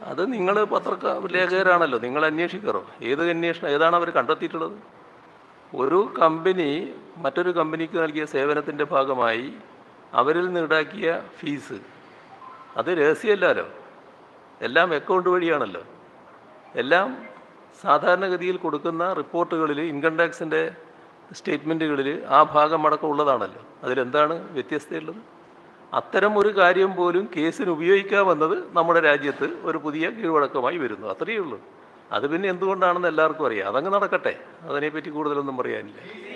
അത് നിങ്ങൾ പത്രക്ക ലേഖകരാണല്ലോ നിങ്ങൾ അന്വേഷിക്കാറോ ഏത് അന്വേഷണം ഏതാണ് അവർ കണ്ടെത്തിയിട്ടുള്ളത് ഒരു കമ്പനി മറ്റൊരു കമ്പനിക്ക് നൽകിയ സേവനത്തിൻ്റെ ഭാഗമായി അവരിൽ നിന്ന് ഈടാക്കിയ ഫീസ് അത് രഹസ്യമല്ലല്ലോ എല്ലാം അക്കൗണ്ട് വഴിയാണല്ലോ എല്ലാം സാധാരണഗതിയിൽ കൊടുക്കുന്ന റിപ്പോർട്ടുകളിൽ ഇൻകം ടാക്സിൻ്റെ സ്റ്റേറ്റ്മെൻറ്റുകളിൽ ആ ഭാഗം അടക്കം ഉള്ളതാണല്ലോ അതിലെന്താണ് വ്യത്യസ്തയുള്ളത് അത്തരം ഒരു കാര്യം പോലും കേസിന് ഉപയോഗിക്കാമെന്നത് നമ്മുടെ രാജ്യത്ത് ഒരു പുതിയ കീഴ്വഴക്കമായി വരുന്നു അത്രയേ ഉള്ളൂ അത് പിന്നെ എന്തുകൊണ്ടാണെന്ന് എല്ലാവർക്കും അറിയാം അതങ്ങ് നടക്കട്ടെ അതിനെപ്പറ്റി കൂടുതലൊന്നും പറയാനില്ല